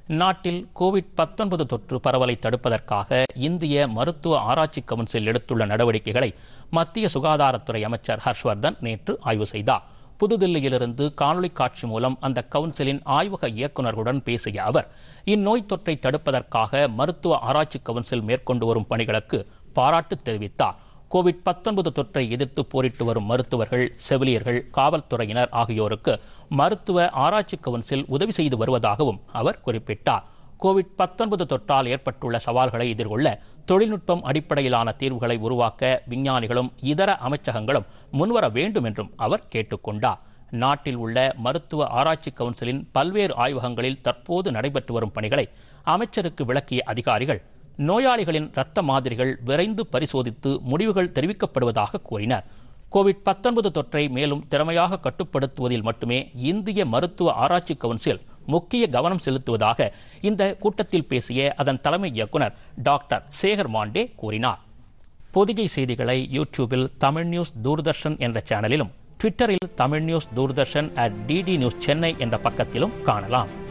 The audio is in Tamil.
நாட்டில் கோவிட் 19 தொற்று பரவலை தடுப்பதற்காக இந்திய மருத்துவ ஆராய்ச்சி கவுன்சில் எடுத்துள்ள நடவடிக்கைகளை மத்திய சுகாதாரத்துறை அமைச்சர் ஹர்ஷ்வர்தன் நேற்று ஆய்வு செய்தார் புதுதில்லியிலிருந்து காணொலி காட்சி மூலம் அந்த கவுன்சிலின் ஆய்வக இயக்குநர்களுடன் பேசிய அவர் இந்நோய் தொற்றை தடுப்பதற்காக மருத்துவ ஆராய்ச்சி கவுன்சில் மேற்கொண்டு வரும் பணிகளுக்கு பாராட்டு தெரிவித்தார் கோவிட் 19 தொற்றை எதிர்த்து போரிட்டு வரும் மருத்துவர்கள் செவிலியர்கள் காவல்துறையினர் ஆகியோருக்கு மருத்துவ ஆராய்ச்சி கவுன்சில் உதவி செய்து வருவதாகவும் அவர் குறிப்பிட்டார் கோவிட் 19 தொற்றால் ஏற்பட்டுள்ள சவால்களை எதிர்கொள்ள தொழில்நுட்பம் அடிப்படையிலான தீர்வுகளை உருவாக்க விஞ்ஞானிகளும் இதர அமைச்சகங்களும் முன்வர வேண்டும் என்றும் அவர் கேட்டுக்கொண்டார் நாட்டில் உள்ள மருத்துவ ஆராய்ச்சி கவுன்சிலின் பல்வேறு ஆய்வகங்களில் தற்போது நடைபெற்று வரும் பணிகளை அமைச்சருக்கு விளக்கிய அதிகாரிகள் நோயாளிகளின் இரத்த மாதிரிகள் விரைந்து பரிசோதித்து முடிவுகள் தெரிவிக்கப்படுவதாக கூறினர் கோவிட் 19 தொற்றை மேலும் திறமையாக கட்டுப்படுத்துவதில் மட்டுமே இந்திய மருத்துவ ஆராய்ச்சி கவுன்சில் முக்கிய கவனம் செலுத்துவதாக இந்த கூட்டத்தில் பேசிய அதன் தலைமை இயக்குனர் டாக்டர் சேகர் மாண்டே கூறினார் பொதிகை செய்திகளை யூடியூபில் தமிழ் நியூஸ் தூர்தர்ஷன் என்ற சேனலிலும் ட்விட்டரில் Tamil news Doordarshan at DD news Chennai என்ற பக்கத்திலும் காணலாம்